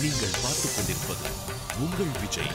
நீங்கள் பார்த்துக் கொண்டிருப்பது உங்கள் விஜய்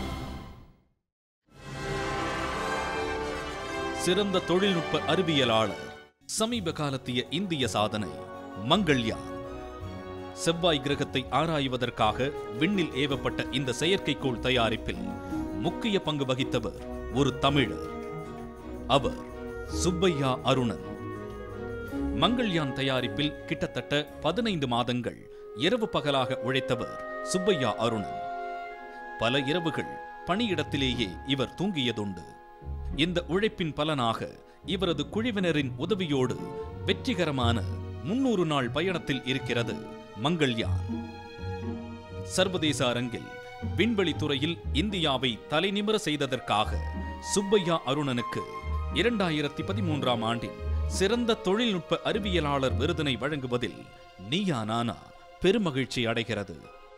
சிறந்த தொழில்நுட்ப அறிவியலாளர் சமீப காலத்திய இந்திய சாதனை மங்கள்யான் செவ்வாய் கிரகத்தை ஆராய்வதற்காக விண்ணில் ஏவப்பட்ட இந்த செயற்கைக்கோள் தயாரிப்பில் முக்கிய பங்கு வகித்தவர் ஒரு தமிழர் அவர் சுப்பையா அருணன் மங்கள்யான் தயாரிப்பில் கிட்டத்தட்ட பதினைந்து மாதங்கள் இரவு பகலாக உழைத்தவர் சுப்பையா அருணன் பல இரவுகள் பணியிடத்திலேயே இவர் தூங்கியதுண்டு இந்த உழைப்பின் பலனாக இவரது குழுவினரின் உதவியோடு வெற்றிகரமான முன்னூறு நாள் பயணத்தில் இருக்கிறது மங்கள்யான் சர்வதேச அரங்கில் விண்வெளி துறையில் இந்தியாவை தலைநிமிர செய்ததற்காக சுப்பையா அருணனுக்கு இரண்டாயிரத்தி பதிமூன்றாம் ஆண்டின் சிறந்த தொழில்நுட்ப அறிவியலாளர் விருதினை வழங்குவதில் நீயா நானா பெருமகிழ்ச்சி அடைகிறது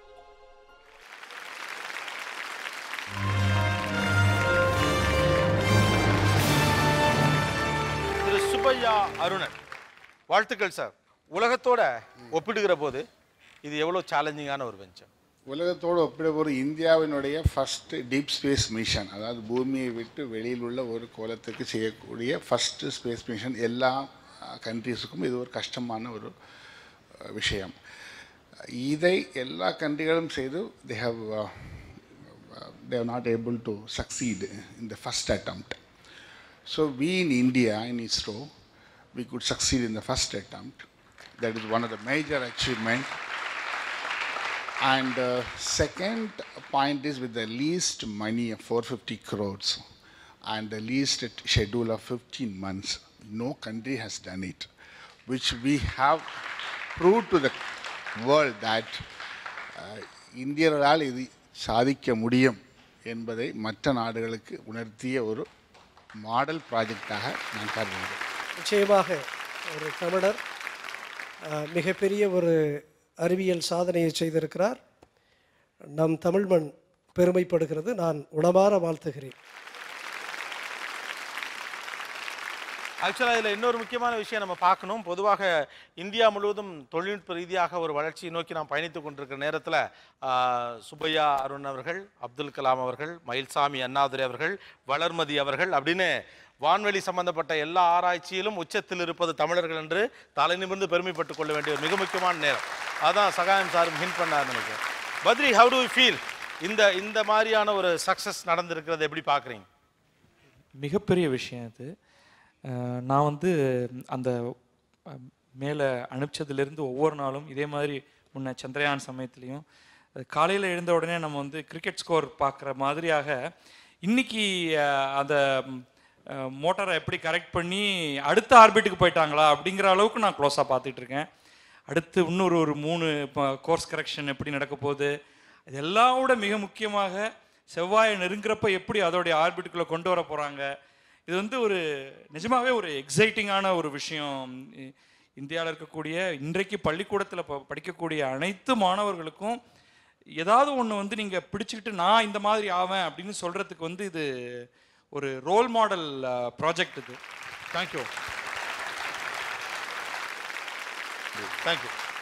திரு சுப்பையா அருணன் வாழ்த்துக்கள் சார் உலகத்தோட ஒப்பிடுகிற போது இது எவ்வளோ சேலஞ்சிங்கான ஒரு வெஞ்சர் உலகத்தோடு ஒப்பிடும்போது இந்தியாவினுடைய ஃபர்ஸ்ட் டீப் ஸ்பேஸ் மிஷன் அதாவது பூமியை விட்டு வெளியில் உள்ள ஒரு கோலத்துக்கு செய்யக்கூடிய ஃபர்ஸ்ட் ஸ்பேஸ் மிஷன் எல்லா கண்ட்ரீஸுக்கும் இது ஒரு கஷ்டமான ஒரு அஹ், விஷயம் இதை எல்லா கண்ட்ரிகளும் செய்து they have they are not able to succeed in the first attempt. So we in India, in ISRO, we could succeed in the first attempt. That is one of the major achievement. And uh, second point is with the least money of 450 crores and the least schedule of 15 months. No country has done it, which we have proved to the world that uh, இந்தியர்களால் இது சாதிக்க முடியும் என்பதை மற்ற நாடுகளுக்கு உணர்த்திய ஒரு model ப்ராஜெக்டாக நான் கருதுகிறேன் நிச்சயமாக ஒரு தமிழர் அஹ், மிகப்பெரிய ஒரு அறிவியல் சாதனையை செய்திருக்கிறார் நம் தமிழ் மண் பெருமைப்படுகிறது நான் உளமாற வாழ்த்துகிறேன் ஆக்சுவலாக இதில் இன்னொரு முக்கியமான விஷயம் நம்ம பார்க்கணும் பொதுவாக இந்தியா முழுவதும் தொழில்நுட்ப ரீதியாக ஒரு வளர்ச்சியை நோக்கி நாம் பயணித்துக் கொண்டிருக்கிற நேரத்தில் சுப்பையா அருண் அவர்கள் அப்துல் கலாம் அவர்கள் மயில்சாமி அண்ணாதுரை அவர்கள் வளர்மதி அவர்கள் அப்படின்னு வான்வெளி சம்பந்தப்பட்ட எல்லா ஆராய்ச்சியிலும் உச்சத்தில் இருப்பது தமிழர்கள் என்று தலை நிமிர்ந்து பெருமைப்பட்டுக் கொள்ள வேண்டிய ஒரு மிக முக்கியமான நேரம் அதான் சகாயம் சாரும் ஹிண்ட் பண்ணார் நினைக்கிறேன் பத்ரி ஹவு டு ஃபீல் இந்த இந்த மாதிரியான ஒரு சக்ஸஸ் நடந்திருக்கிறத எப்படி பார்க்குறீங்க மிகப்பெரிய விஷயம் இது அஹ் நான் வந்து அந்த அஹ், மேலே அனுப்பிச்சதுலேருந்து ஒவ்வொரு நாளும் இதே மாதிரி முன்ன சந்திரயான் சமயத்துலேயும் காலையில் எழுந்த உடனே நம்ம வந்து கிரிக்கெட் ஸ்கோர் பார்க்குற மாதிரியாக இன்னைக்கு அஹ், அந்த மோட்டாரை எப்படி கரெக்ட் பண்ணி அடுத்த ஆர்பிட்டுக்கு போயிட்டாங்களா அப்படிங்கிற அளவுக்கு நான் க்ளோஸாக பார்த்துட்டு இருக்கேன் அடுத்து இன்னொரு ஒரு மூணு கோர்ஸ் கரெக்ஷன் எப்படி நடக்க போகுது இதெல்லாம் விட மிக முக்கியமாக செவ்வாயை நெருங்குறப்ப எப்படி அதோடைய ஆர்பிட்டுக்குள்ளே கொண்டு வர போகிறாங்க இது வந்து ஒரு நிஜமாவே ஒரு எக்ஸைட்டிங்கான ஒரு விஷயம் இ- இந்தியாவில் இருக்கக்கூடிய இன்றைக்கு பள்ளிக்கூடத்தில் ப படிக்கக்கூடிய அனைத்து மாணவர்களுக்கும் ஏதாவது ஒன்று வந்து நீங்கள் பிடிச்சிக்கிட்டு நான் இந்த மாதிரி ஆவேன் அப்படின்னு சொல்கிறதுக்கு வந்து இது ஒரு ரோல் மாடல் ப்ராஜெக்ட் இது தேங்க்யூ தேங்க்யூ